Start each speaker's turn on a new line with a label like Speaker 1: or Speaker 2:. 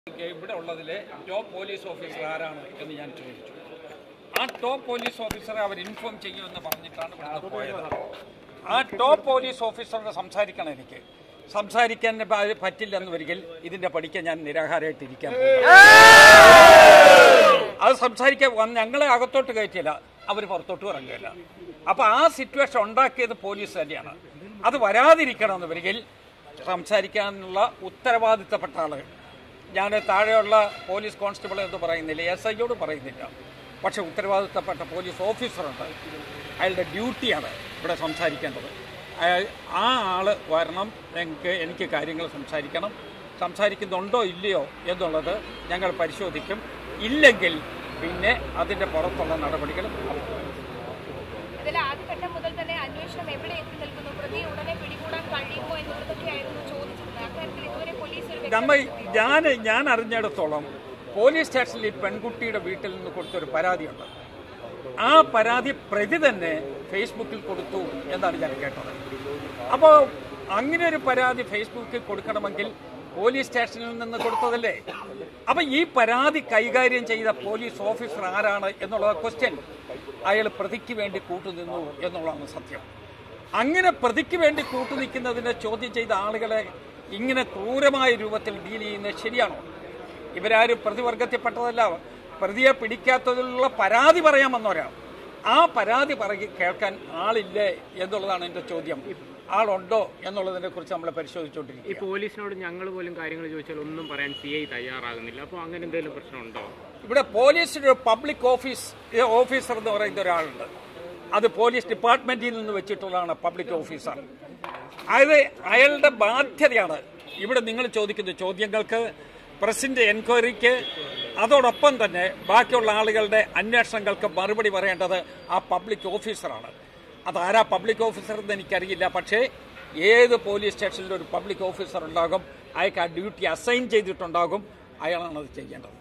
Speaker 1: ഇവിടെ ഉള്ളതിലെ top police officer ആരാണ് എന്ന് ഞാൻ ചോദിച്ചു ആ ടോപ്പ് പോലീസ് ഓഫീസറെ അവർ ഇൻഫോം ചെയ്യുമെന്ന് പറഞ്ഞിട്ടാണ് ഇവിടുന്ന് പോയത് ആ ടോപ്പ് പോലീസ് ഓഫീസറോട് സംസാരിക്കണം എനിക്ക് സംസാരിക്കാൻ പ- പറ്റില്ലെന്ന് വരികിൽ ഇതിന്റെ പഠിക്കാൻ ഞാൻ നിരാഹാരമായിട്ടിരിക്കാൻ അത് സംസാരിക്കാൻ വന്ന് ഞങ്ങളെ അകത്തോട്ട് കയറ്റില്ല അവർ പുറത്തോട്ട് ഇറങ്ങില്ല അപ്പൊ ആ സിറ്റുവേഷൻ ഉണ്ടാക്കിയത് പോലീസ് തന്നെയാണ് അത് വരാതിരിക്കണമെന്ന് വരികിൽ സംസാരിക്കാനുള്ള ഉത്തരവാദിത്തപ്പെട്ട ആള് ഞാൻ താഴെയുള്ള പോലീസ് കോൺസ്റ്റബിൾ എന്ന് പറയുന്നില്ല എസ് ഐയോട് പറയുന്നില്ല പക്ഷെ ഉത്തരവാദിത്തപ്പെട്ട പോലീസ് ഓഫീസറുണ്ട് അയാളുടെ ഡ്യൂട്ടിയാണ് ഇവിടെ സംസാരിക്കേണ്ടത് അയാൾ ആ ആള് വരണം എനിക്ക് എനിക്ക് കാര്യങ്ങൾ സംസാരിക്കണം സംസാരിക്കുന്നുണ്ടോ ഇല്ലയോ എന്നുള്ളത് ഞങ്ങൾ പരിശോധിക്കും ഇല്ലെങ്കിൽ പിന്നെ അതിൻ്റെ പുറത്തുള്ള നടപടികളും
Speaker 2: ഇതിൽ ആദ്യഘട്ടം മുതൽ തന്നെ അന്വേഷണം എവിടെ എത്തി നിൽക്കുന്നു പ്രതിയെ ഉടനെ പിടികൂടാൻ കഴിയുമോ എന്നുള്ളതൊക്കെയായിരുന്നു ചോദിച്ചിരുന്നത് അക്കാര്യത്തിൽ ഇതുവരെ പോലീസ് ഒരു വ്യക്തത
Speaker 1: നമ്മ ഞാൻ ഞാൻ അറിഞ്ഞിടത്തോളം പോലീസ് സ്റ്റേഷനിൽ ഈ പെൺകുട്ടിയുടെ വീട്ടിൽ നിന്ന് കൊടുത്തൊരു പരാതിയുണ്ട് ആ പരാതി പ്രതി തന്നെ ഫേസ്ബുക്കിൽ കൊടുത്തു എന്നാണ് ഞാൻ കേട്ടത് അപ്പോൾ അങ്ങനെ ഒരു പരാതി ഫേസ്ബുക്കിൽ കൊടുക്കണമെങ്കിൽ പോലീസ് സ്റ്റേഷനിൽ നിന്ന് കൊടുത്തതല്ലേ അപ്പൊ ഈ പരാതി കൈകാര്യം ചെയ്ത പോലീസ് ഓഫീസർ ആരാണ് എന്നുള്ള ക്വസ്റ്റ്യൻ അയാൾ പ്രതിക്ക് വേണ്ടി കൂട്ടുനിന്നു എന്നുള്ളതാണ് സത്യം അങ്ങനെ പ്രതിക്ക് വേണ്ടി കൂട്ടുനിൽക്കുന്നതിനെ ചോദ്യം ചെയ്ത ആളുകളെ ഇങ്ങനെ ക്രൂരമായ രൂപത്തിൽ ഡീൽ ചെയ്യുന്നത് ശരിയാണോ ഇവരാരും പ്രതിവർഗത്തിൽപ്പെട്ടതല്ല പ്രതിയെ പിടിക്കാത്തതിലുള്ള പരാതി പറയാൻ വന്നവരാ ആ പരാതി പറയി കേൾക്കാൻ ആളില്ലേ എന്നുള്ളതാണ് എൻ്റെ ചോദ്യം ആളുണ്ടോ എന്നുള്ളതിനെ കുറിച്ച് നമ്മൾ
Speaker 3: ഈ
Speaker 1: പരിശോധിച്ചുകൊണ്ടിരിക്കും
Speaker 3: പോലീസിനോട് ഞങ്ങൾ പോലും കാര്യങ്ങൾ ചോദിച്ചാൽ ഒന്നും പറയാൻ സി ഐ തയ്യാറാകുന്നില്ല അപ്പോൾ അങ്ങനെ എന്തെങ്കിലും പ്രശ്നമുണ്ടോ
Speaker 1: ഇവിടെ പോലീസിന് പബ്ലിക് ഓഫീസ് ഓഫീസർ എന്ന് പറയുന്ന ഒരാളുണ്ട് അത് പോലീസ് ഡിപ്പാർട്ട്മെന്റിൽ നിന്ന് വെച്ചിട്ടുള്ളതാണ് പബ്ലിക് ഓഫീസർ അത് അയാളുടെ ബാധ്യതയാണ് ഇവിടെ നിങ്ങൾ ചോദിക്കുന്ന ചോദ്യങ്ങൾക്ക് പ്രസിന്റെ എൻക്വയറിക്ക് അതോടൊപ്പം തന്നെ ബാക്കിയുള്ള ആളുകളുടെ അന്വേഷണങ്ങൾക്ക് മറുപടി പറയേണ്ടത് ആ പബ്ലിക് ഓഫീസറാണ് അതാരാ പബ്ലിക് ഓഫീസർ എന്ന് എനിക്കറിയില്ല പക്ഷേ ഏത് പോലീസ് സ്റ്റേഷനിലും ഒരു പബ്ലിക് ഓഫീസർ ഉണ്ടാകും അയാൾക്ക് ആ ഡ്യൂട്ടി അസൈൻ ചെയ്തിട്ടുണ്ടാകും അയാളാണ് അത് ചെയ്യേണ്ടത്